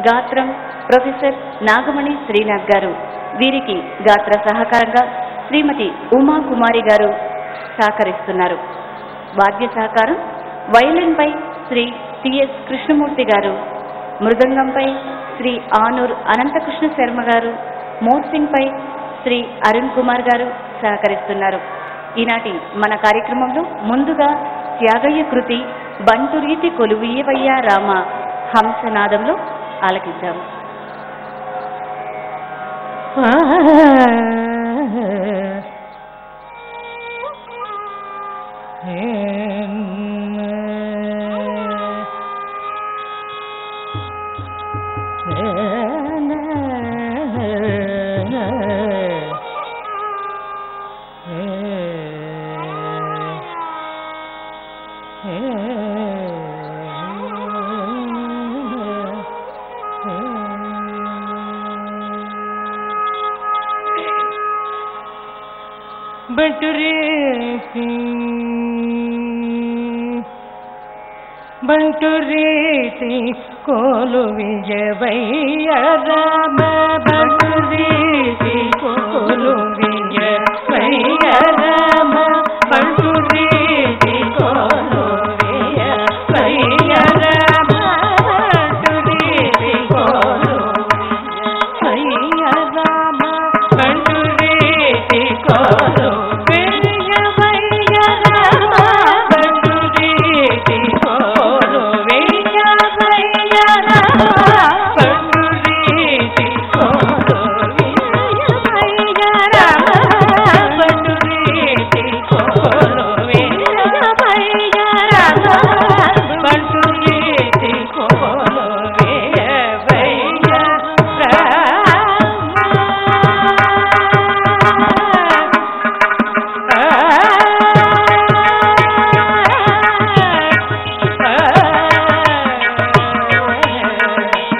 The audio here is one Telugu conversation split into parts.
గాత్రం ప్రొఫెసర్ నాగమణి శ్రీనాథ్ గారు వీరికి గాత్ర సహకారంగా శ్రీమతి ఉమా కుమారి గారు సహకరిస్తున్నారు వాద్య సహకారం వయలిన్పై శ్రీ టిఎస్ కృష్ణమూర్తి గారు మృదంగంపై శ్రీ ఆనూర్ అనంతకృష్ణ శర్మ గారు మోర్సింగ్పై శ్రీ అరుణ్ కుమార్ గారు సహకరిస్తున్నారు ఈనాటి మన కార్యక్రమంలో ముందుగా త్యాగయ్య కృతి బంటురీతి కొలువీయవయ్యా రామ హంసనాదంలో ఆలకిద్దాం ಬಂಟುರೇತಿ ಬಂಟುರೇತಿ ಕೋಲು ವಿಜಯವಯ್ಯ ರಾಮ ಬಂಟುರೇತಿ ಕೋಲು ವಿಜಯವಯ್ಯ ರಾಮ ಬಂಟುರೇತಿ ಕೋಲು ವಿಜಯವಯ್ಯ ರಾಮ ಬಂಟುರೇತಿ ಕೋಲು ವಿಜಯವಯ್ಯ ರಾಮ ಬಂಟುರೇತಿ ಕೋಲು ವಿಜಯವಯ್ಯ ರಾಮ ಬಂಟುರೇತಿ ಕೋಲು ವಿಜಯವಯ್ಯ ರಾಮ ಬಂಟುರೇತಿ ಕೋಲು ವಿಜಯವಯ್ಯ ರಾಮ ಬಂಟುರೇತಿ ಕೋಲು ವಿಜಯವಯ್ಯ ರಾಮ ಬಂಟುರೇತಿ ಕೋಲು ವಿಜಯವಯ್ಯ ರಾಮ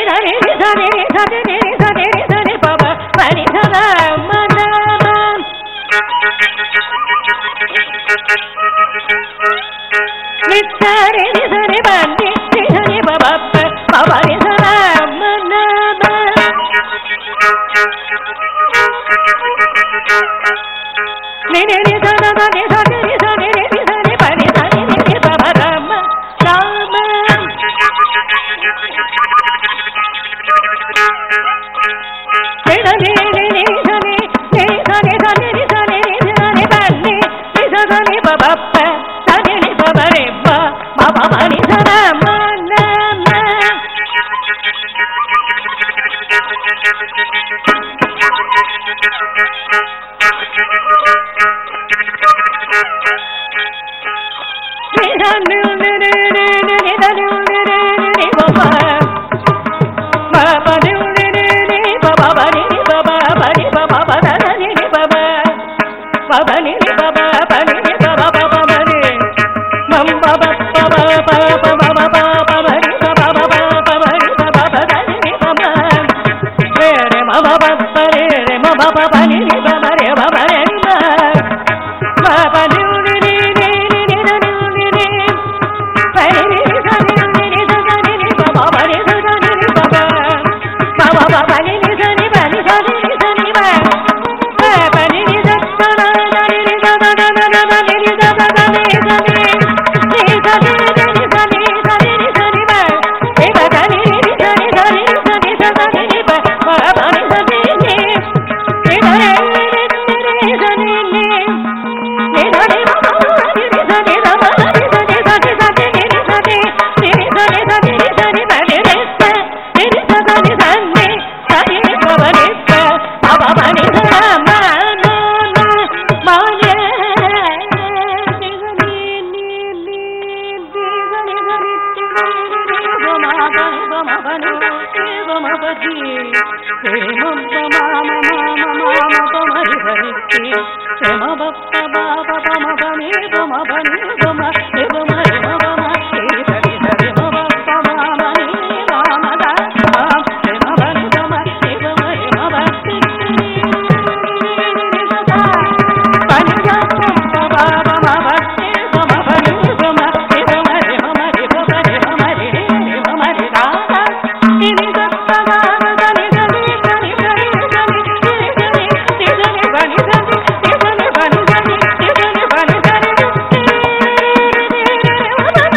Thank you.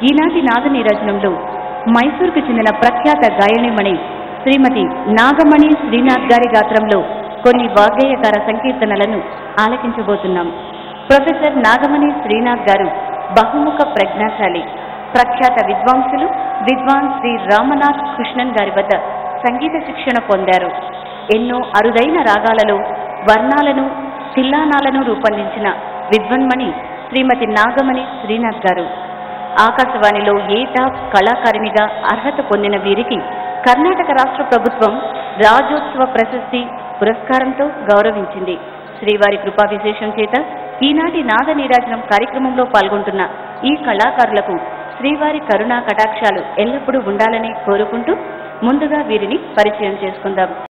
ఈనాటి నాద నీరాజనంలో మైసూర్కు చెందిన ప్రఖ్యాత గాయనిమణి శ్రీమతి నాగమణి శ్రీనాథ్ గారి గాత్రంలో కొన్ని వాగ్గేయకార సంకీర్తనలను ఆలకించబోతున్నాం ప్రొఫెసర్ నాగమణి శ్రీనాథ్ గారు బహుముఖ ప్రజ్ఞాశాలి ప్రఖ్యాత విద్వాంసులు విద్వాన్ శ్రీ రామనాథ్ కృష్ణన్ గారి వద్ద సంగీత శిక్షణ పొందారు ఎన్నో అరుదైన రాగాలలో వర్ణాలను తిల్లానాలను రూపొందించిన విద్వన్మణి శ్రీమతి నాగమణి శ్రీనాథ్ గారు ఆకాశవాణిలో ఏటా కళాకారిణిగా అర్హత పొందిన వీరికి కర్ణాటక రాష్ట్ర ప్రభుత్వం రాజోత్సవ ప్రశస్తి పురస్కారంతో గౌరవించింది శ్రీవారి కృపా విశేషం చేత ఈనాటి నాద నీరాజనం కార్యక్రమంలో పాల్గొంటున్న ఈ కళాకారులకు శ్రీవారి కరుణా కటాక్షాలు ఎల్లప్పుడూ ఉండాలని కోరుకుంటూ ముందుగా వీరిని పరిచయం చేసుకుందాం